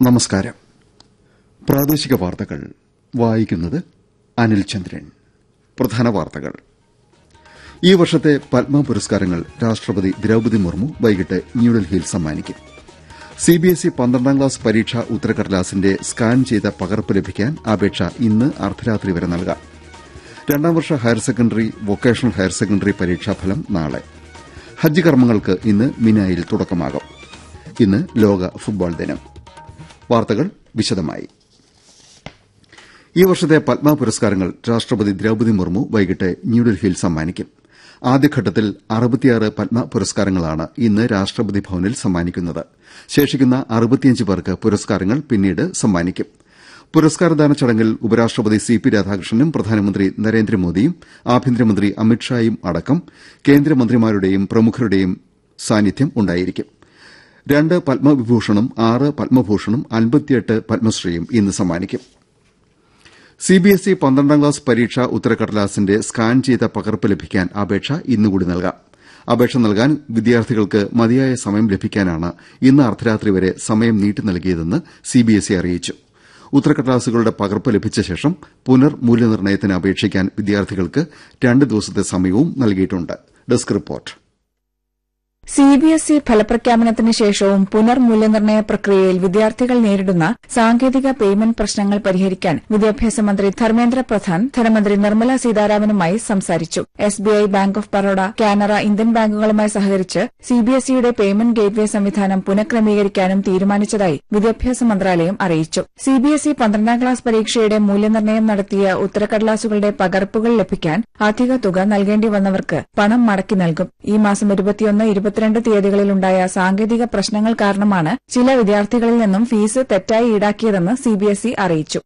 നമസ്കാരം പ്രാദേശിക വാർത്തകൾ വായിക്കുന്നത് അനിൽ ചന്ദ്രൻ പ്രധാന വാർത്തകൾ ഈ വർഷത്തെ പത്മ പുരസ്കാരങ്ങൾ രാഷ്ട്രപതി ദ്രൌപതി മുർമു വൈകിട്ട് ന്യൂഡൽഹിയിൽ സമ്മാനിക്കും സിബിഎസ്ഇ പന്ത്രണ്ടാം ക്ലാസ് പരീക്ഷാ ഉത്തരക്കടലാസിന്റെ സ്കാൻ ചെയ്ത പകർപ്പ് ലഭിക്കാൻ അപേക്ഷ ഇന്ന് അർദ്ധരാത്രി വരെ നൽകാം രണ്ടാം വർഷ higher secondary vocational higher secondary പരീക്ഷാഫലം നാളെ ഹജ്ജ് കർമ്മങ്ങൾക്ക് ഇന്ന് മിനായിൽ തുടക്കമാകും ഇന്ന് ലോക ഫുട്ബോൾ ദിനം വാർത്തകൾ വിശദമായി ഈ വർഷത്തെ പത്മ പുരസ്കാരങ്ങൾ രാഷ്ട്രപതി ദ്രൌപതി മുർമു വൈകിട്ട് ന്യൂഡൽഹിയിൽ സമ്മാനിക്കും ആദ്യഘട്ടത്തിൽ അറുപത്തിയാറ് പത്മ പുരസ്കാരങ്ങളാണ് ഇന്ന് രാഷ്ട്രപതി ഭവനിൽ സമ്മാനിക്കുന്നത് ശേഷിക്കുന്ന അറുപത്തിയഞ്ച് പേർക്ക് പുരസ്കാരങ്ങൾ പിന്നീട് സമ്മാനിക്കും പുരസ്കാരദാന ചടങ്ങിൽ ഉപരാഷ്ട്രപതി സി പി രാധാകൃഷ്ണനും പ്രധാനമന്ത്രി നരേന്ദ്രമോദിയും ആഭ്യന്തരമന്ത്രി അമിത്ഷായും അടക്കം കേന്ദ്രമന്ത്രിമാരുടെയും പ്രമുഖരുടെയും സാന്നിധ്യം ഉണ്ടായിരിക്കും രണ്ട് പത്മവിഭൂഷണും ആറ് പത്മഭൂഷണും അൻപത്തിയെട്ട് പത്മശ്രീയും ഇന്ന് സമ്മാനിക്കും സിബിഎസ്ഇ പന്ത്രണ്ടാം ക്ലാസ് പരീക്ഷാ ഉത്തരക്കടലാസിന്റെ സ്കാൻ ചെയ്ത പകർപ്പ് ലഭിക്കാൻ അപേക്ഷ ഇന്നുകൂടി നൽകാം അപേക്ഷ നൽകാൻ വിദ്യാർത്ഥികൾക്ക് മതിയായ സമയം ലഭിക്കാനാണ് ഇന്ന് അർദ്ധരാത്രി വരെ സമയം നീട്ടി നൽകിയതെന്ന് സിബിഎസ്ഇ അറിയിച്ചു ഉത്തരക്കടലാസുകളുടെ പകർപ്പ് ലഭിച്ച ശേഷം പുനർ മൂല്യനിർണ്ണയത്തിന് അപേക്ഷിക്കാൻ വിദ്യാർത്ഥികൾക്ക് രണ്ട് ദിവസത്തെ സമയവും നൽകിയിട്ടുണ്ട് ഡെസ്ക് റിപ്പോർട്ട് സിബിഎസ്ഇ ഫലപ്രഖ്യാപനത്തിന് ശേഷവും പുനർമൂല്യനിർണ്ണയ പ്രക്രിയയിൽ വിദ്യാർത്ഥികൾ നേരിടുന്ന സാങ്കേതിക പേയ്മെന്റ് പ്രശ്നങ്ങൾ പരിഹരിക്കാൻ വിദ്യാഭ്യാസ മന്ത്രി ധർമ്മേന്ദ്ര പ്രധാൻ ധനമന്ത്രി നിർമ്മല സീതാരാമനുമായി സംസാരിച്ചു SBI bank of Baroda Canara Indian ബാങ്കുകളുമായി സഹകരിച്ച് സിബിഎസ്ഇയുടെ പേയ്മെന്റ് ഗേറ്റ്വേ സംവിധാനം പുനഃക്രമീകരിക്കാനും തീരുമാനിച്ചതായി വിദ്യാഭ്യാസ മന്ത്രാലയം അറിയിച്ചു സിബിഎസ്ഇ പന്ത്രണ്ടാം ക്ലാസ് പരീക്ഷയുടെ മൂല്യനിർണ്ണയം നടത്തിയ ഉത്തരക്കടലാസുകളുടെ പകർപ്പുകൾ ലഭിക്കാൻ അധിക തുക നൽകേണ്ടി വന്നവർക്ക് പണം മടക്കി നൽകും ഈ മാസം ഇരുപത്തിയൊന്ന് ഇരുപത്തിരണ്ട് തീയതികളിലുണ്ടായ സാങ്കേതിക പ്രശ്നങ്ങൾ കാരണമാണ് ചില വിദ്യാർത്ഥികളിൽ നിന്നും ഫീസ് തെറ്റായി ഈടാക്കിയതെന്ന് സിബിഎസ്ഇ അറിയിച്ചു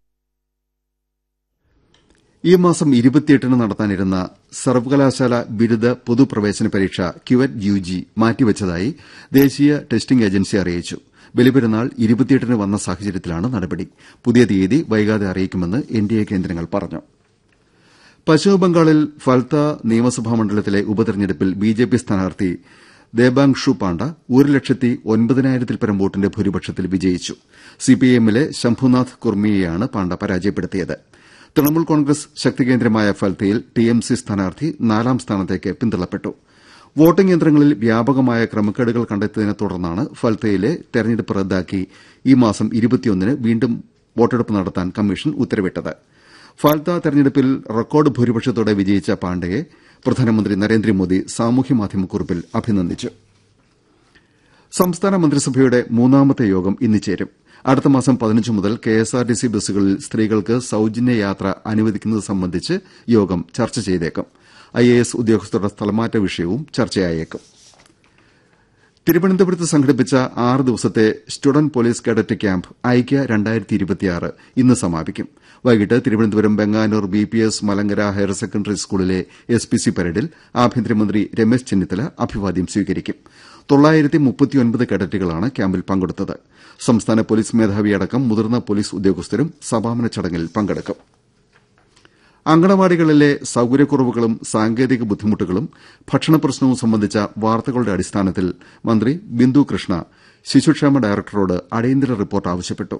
ഈ മാസം ഇരുപത്തിയെട്ടിന് നടത്താനിരുന്ന സർവകലാശാല ബിരുദ പൊതുപ്രവേശന പരീക്ഷ ക്യുവറ്റ് യുജി മാറ്റിവച്ചതായി ദേശീയ ടെസ്റ്റിംഗ് ഏജൻസി അറിയിച്ചു ബലിപെരുന്നാൾ ഇരുപത്തിയെട്ടിന് വന്ന സാഹചര്യത്തിലാണ് നടപടി പുതിയ തീയതി വൈകാതെ അറിയിക്കുമെന്ന് എൻഡിഎ കേന്ദ്രങ്ങൾ പറഞ്ഞു പശ്ചിമബംഗാളിൽ ഫൽത്ത നിയമസഭാ മണ്ഡലത്തിലെ ഉപതെരഞ്ഞെടുപ്പിൽ ബിജെപി സ്ഥാനാർത്ഥി ദേബാങ്ഷു പാണ്ഡ ഒരു ലക്ഷത്തി ഒൻപതിനായിരത്തിൽ പരം വോട്ടിന്റെ ഭൂരിപക്ഷത്തിൽ വിജയിച്ചു സിപിഐഎമ്മിലെ ശംഭുനാഥ് കുർമിയെയാണ് പാണ്ഡ പരാജയപ്പെടുത്തിയത് തൃണമൂൽ കോൺഗ്രസ് ശക്തികേന്ദ്രമായ ഫൽത്തയിൽ ടിഎംസി സ്ഥാനാർത്ഥി നാലാം സ്ഥാനത്തേക്ക് പിന്തള്ളപ്പെട്ടു വോട്ടിംഗ് യന്ത്രങ്ങളിൽ വ്യാപകമായ ക്രമക്കേടുകൾ കണ്ടെത്തിയതിനെ തുടർന്നാണ് ഫൽത്തയിലെ തെരഞ്ഞെടുപ്പ് റദ്ദാക്കി ഈ മാസം ഇരുപത്തിയൊന്നിന് വീണ്ടും വോട്ടെടുപ്പ് നടത്താൻ കമ്മീഷൻ ഉത്തരവിട്ടത് ഫാൽത്ത തെരഞ്ഞെടുപ്പിൽ റെക്കോർഡ് ഭൂരിപക്ഷത്തോടെ വിജയിച്ച പാണ്ഡയെ പ്രധാനമന്ത്രി നരേന്ദ്രമോദി സാമൂഹ്യമാധ്യമക്കുറിപ്പിൽ അഭിനന്ദിച്ചു സംസ്ഥാന മന്ത്രിസഭയുടെ മൂന്നാമത്തെ യോഗം ഇന്ന് ചേരും അടുത്ത മാസം പതിനഞ്ച് മുതൽ കെഎസ്ആർടിസി ബസ്സുകളിൽ സ്ത്രീകൾക്ക് സൌജന്യ യാത്ര അനുവദിക്കുന്നത് സംബന്ധിച്ച് യോഗം ചർച്ച ചെയ്തേക്കും ഐഎഎസ് ഉദ്യോഗസ്ഥരുടെ സ്ഥലമാറ്റ വിഷയവും ചർച്ചയായേക്കും തിരുവനന്തപുരത്ത് സംഘടിപ്പിച്ച ആറ് ദിവസത്തെ സ്റ്റുഡന്റ് പോലീസ് കേഡറ്റ് ക്യാമ്പ് ഐക്യ ഇന്ന് സമാപിക്കും വൈകിട്ട് Thiruvananthapuram Venganoor B P S Malankara higher secondary സ്കൂളിലെ എസ് പി സി പരേഡിൽ ആഭ്യന്തരമന്ത്രി രമേശ് ചെന്നിത്തല അഭിവാദ്യം സ്വീകരിക്കും കേഡറ്റുകളാണ് ക്യാമ്പിൽ പങ്കെടുത്തത് സംസ്ഥാന പോലീസ് മേധാവിയടക്കം മുതിർന്ന പോലീസ് ഉദ്യോഗസ്ഥരും സമാപന ചടങ്ങിൽ പങ്കെടുക്കും അങ്കണവാടികളിലെ സൌകര്യക്കുറവുകളും സാങ്കേതിക ബുദ്ധിമുട്ടുകളും ഭക്ഷണപ്രശ്നവും സംബന്ധിച്ച വാർത്തകളുടെ അടിസ്ഥാനത്തിൽ മന്ത്രി ബിന്ദു കൃഷ്ണ ശിശുക്ഷേമ ഡയറക്ടറോട് അടിയന്തര റിപ്പോർട്ട് ആവശ്യപ്പെട്ടു